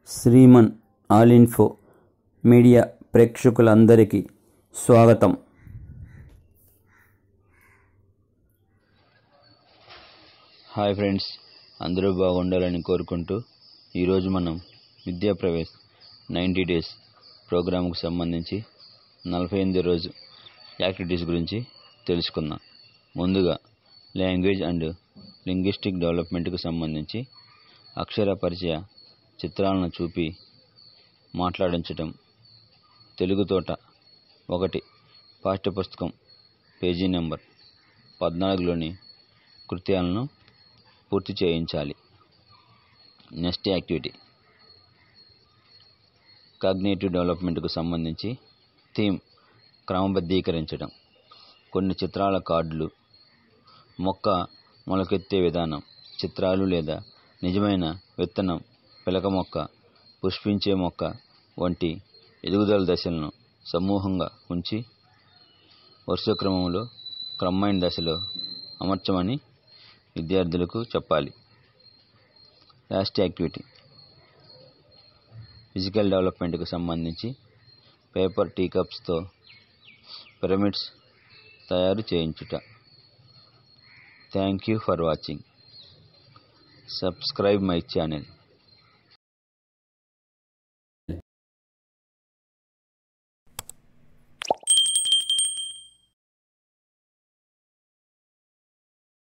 శ్రీమన్ all info media ప్రేక్షకులందరికీ స్వాగతం హాయ్ ఫ్రెండ్స్ అందరూ బాగుండాలని కోరుకుంటూ ఈరోజు మనం విద్యా ప్రవేశ్ నైంటీ డేస్ ప్రోగ్రాంకు సంబంధించి నలభై ఎనిమిది రోజు యాక్టివిటీస్ గురించి తెలుసుకుందాం ముందుగా లాంగ్వేజ్ అండ్ లింగ్విస్టిక్ డెవలప్మెంట్కు సంబంధించి అక్షర పరిచయ చిత్రాలను చూపి మాట్లాడించటం తెలుగు తోట ఒకటి పాఠ్యపుస్తకం పేజీ నెంబర్ పద్నాలుగులోని కృత్యాలను పూర్తి చేయించాలి నెక్స్ట్ యాక్టివిటీ కాగ్నేటివ్ డెవలప్మెంట్కు సంబంధించి థీమ్ క్రమబద్ధీకరించడం కొన్ని చిత్రాల కార్డులు మొక్క మొలకెత్తే విధానం చిత్రాలు లేదా నిజమైన విత్తనం పిలక మొక్క పుష్పించే మొక్క వంటి ఎదుగుదల దశలను సమూహంగా ఉంచి వరుస క్రమంలో క్రమమైన దశలో అమర్చమని విద్యార్థులకు చెప్పాలి లాస్ట్ యాక్టివిటీ ఫిజికల్ డెవలప్మెంట్కి సంబంధించి పేపర్ టీ కప్స్తో పిరమిడ్స్ తయారు చేయించుట thank you for watching subscribe my channel